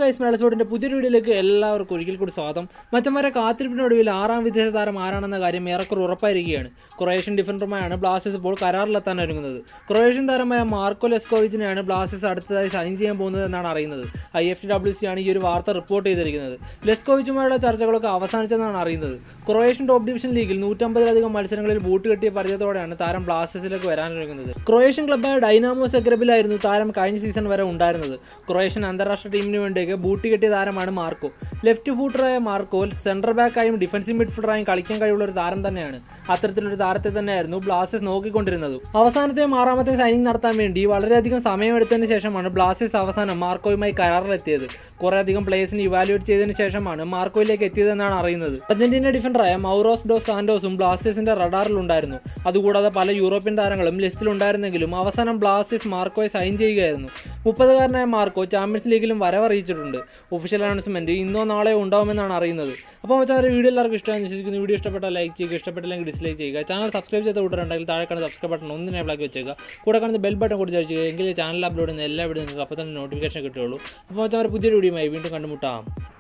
guys മേള സ്പോർട്ടിന്റെ പുതിയൊരു വീഡിയോയിലേക്ക് എല്ലാവർക്കും ഒരിക്കൽ കൂടി സ്വാഗതം മച്ചന്മാരെ കാത്തിരിപ്പിനൊടുവിൽ ആറാം വിദേശ താരം ആരാണെന്ന കാര്യം ഏറെക്കുറെ ഉറപ്പായിരിക്കുകയാണ് ക്രൊയേഷ്യൻ ഡിഫൻഡറുമായാണ് ബ്ലാസ്റ്റേഴ്സ് ഇപ്പോൾ കരാറിലെത്താൻ ഒരുങ്ങുന്നത് ക്രൊയേഷ്യൻ താരമായ മാർക്കോ ലെസ്കോവിച്ചിനെയാണ് ബ്ലാസ്റ്റേഴ്സ് അടുത്തതായി സൈൻ ചെയ്യാൻ പോകുന്നത് എന്നാണ് അറിയുന്നത് ഐ എഫ് ഡബ്ല്യു സി ആണ് ഈ ഒരു വാർത്ത റിപ്പോർട്ട് ചെയ്തിരിക്കുന്നത് ലെസ്കോവിച്ചുമായുള്ള ചർച്ചകളൊക്കെ അവസാനിച്ചെന്നാണ് അറിയുന്നത് ക്രൊയേഷ്യൻ ടോപ്പ് ഡിവിഷൻ ലീഗിൽ നൂറ്റമ്പതിലധികം മത്സരങ്ങളിൽ ബൂട്ട് കെട്ടിയ പരിചയത്തോടെയാണ് താരം ബ്ലാസ്റ്റേഴ്സിലേക്ക് വരാനൊരുങ്ങുന്നത് ക്രൊയേഷ്യൻ ക്ലബ്ബായ ഡൈനാമോ സെഗ്രബിലായിരുന്നു താരം കഴിഞ്ഞ സീസൺ വരെ ഉണ്ടായിരുന്നത് ക്രൊയേഷ്യൻ അന്താരാഷ്ട്ര ടീമിന് വേണ്ടിയൊക്കെ ബൂട്ട് കെട്ടിയ താരമാണ് മാർക്കോ ലെഫ്റ്റ് ഫൂട്ടറായ മാർക്കോ സെൻട്രൽ ബാക്കായും ഡിഫൻസീവ് മിഡ്ഫീൽഡറായും കളിക്കാൻ കഴിവുള്ള ഒരു താരം തന്നെയാണ് അത്തരത്തിലൊരു താരത്തെ തന്നെയായിരുന്നു ബ്ലാസ്റ്റേഴ്സ് നോക്കിക്കൊണ്ടിരുന്നത് അവസാനത്തെയും ആറാമത്തെയും സൈനിങ് നടത്താൻ വേണ്ടി വളരെയധികം സമയമെടുത്തതിന് ശേഷമാണ് ബ്ലാസ്റ്റേഴ്സ് അവസാനം മാർക്കോയുമായി കരാറിലെത്തിയത് കുറേയധികം പ്ലേയേഴ്സിനെ ഇവാലുവേറ്റ് ചെയ്തതിന് ശേഷമാണ് മാർക്കോയിലേക്ക് എത്തിയതെന്നാണ് അറിയുന്നത് അർജന്റീന ഡിഫൻഡറായ മൗറോസ് ഡോ സാന്റോസും ബ്ലാസ്റ്റേഴ്സിന്റെ റഡാറിലുണ്ടായിരുന്നു അതുകൂടാതെ പല യൂറോപ്യൻ താരങ്ങളും ലിസ്റ്റിലുണ്ടായിരുന്നെങ്കിലും അവസാനം ബ്ലാസ്റ്റേഴ്സ് മാർക്കോയെ സൈൻ ചെയ്യുകയായിരുന്നു മുപ്പതുകാരനായ മാർക്കോ ചാമ്പ്യൻസ് ലീഗിലും വരവറിയിച്ചിട്ടുണ്ട് ഒഫീഷ്യൽ അനൗൺസ്മെന്റ് ഇന്നോ നാളെയോ ഉണ്ടാവുമെന്നാണ് അറിയുന്നത് അപ്പോൾ വെച്ചാൽ വീഡിയോ എല്ലാവർക്കും ഇഷ്ടമാണെന്ന് വിശ്വസിക്കുന്നു വീഡിയോ ഇഷ്ടപ്പെട്ടാൽ ലൈക്ക് ചെയ്യുക ഇഷ്ടപ്പെട്ടില്ലെങ്കിൽ ഡിസ്ലൈക്ക് ചെയ്യുക ചാനൽ സബ്സ്ക്രൈബ് ചെയ്ത കൂട്ടുണ്ടെങ്കിൽ താഴെ കാണുന്ന സബ്സ്ക്രൈബ് ബട്ടൺ ഒന്ന് എനേബിളാക്കി വെച്ചേക്കുക കൂടെ കാണുന്ന ബെൽ ബട്ടൺ കൂടി ചോദിക്കുക എങ്കിൽ ചാനൽ അപ്ലോഡ് ചെയ്യുന്ന എല്ലാ വീഡിയോ നിങ്ങൾക്ക് അപ്പോൾ തന്നെ നോട്ടിഫിക്കേഷൻ കിട്ടുള്ളൂ അപ്പോൾ വെച്ചാൽ പുതിയൊരു വീഡിയോയുമായി വീണ്ടും കണ്ടുമുട്ടാം